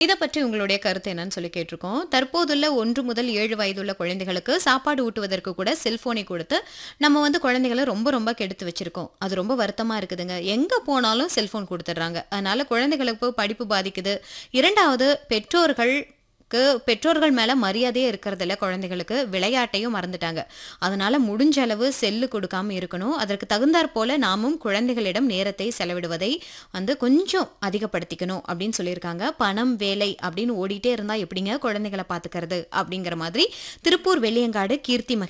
இதை பற்றி உங்களுடைய கருத்து என்னன்னு சொல்லி கேட்டிருக்கோம் தற்போதுள்ள ஒன்று முதல் ஏழு வயதுள்ள குழந்தைகளுக்கு சாப்பாடு ஊட்டுவதற்கு கூட செல்போனை கொடுத்து நம்ம வந்து குழந்தைகளை ரொம்ப ரொம்ப கெடுத்து வச்சிருக்கோம் அது ரொம்ப வருத்தமா இருக்குதுங்க எங்க போனாலும் செல்போன் கொடுத்துட்றாங்க அதனால குழந்தைகளுக்கு படிப்பு பாதிக்குது இரண்டாவது பெற்றோர்கள் பெற்றோர்கள் மேல மரியாதையே இருக்கிறதில்ல குழந்தைகளுக்கு விளையாட்டையும் மறந்துட்டாங்க அதனால முடிஞ்ச அளவு செல்லு கொடுக்காம இருக்கணும் அதற்கு தகுந்தாற் போல நாமும் குழந்தைகளிடம் நேரத்தை செலவிடுவதை வந்து கொஞ்சம் அதிகப்படுத்திக்கணும் அப்படின்னு சொல்லியிருக்காங்க பணம் வேலை அப்படின்னு ஓடிட்டே இருந்தா எப்படிங்க குழந்தைகளை பாத்துக்கிறது அப்படிங்கிற மாதிரி திருப்பூர் வெள்ளியங்காடு கீர்த்தி மகி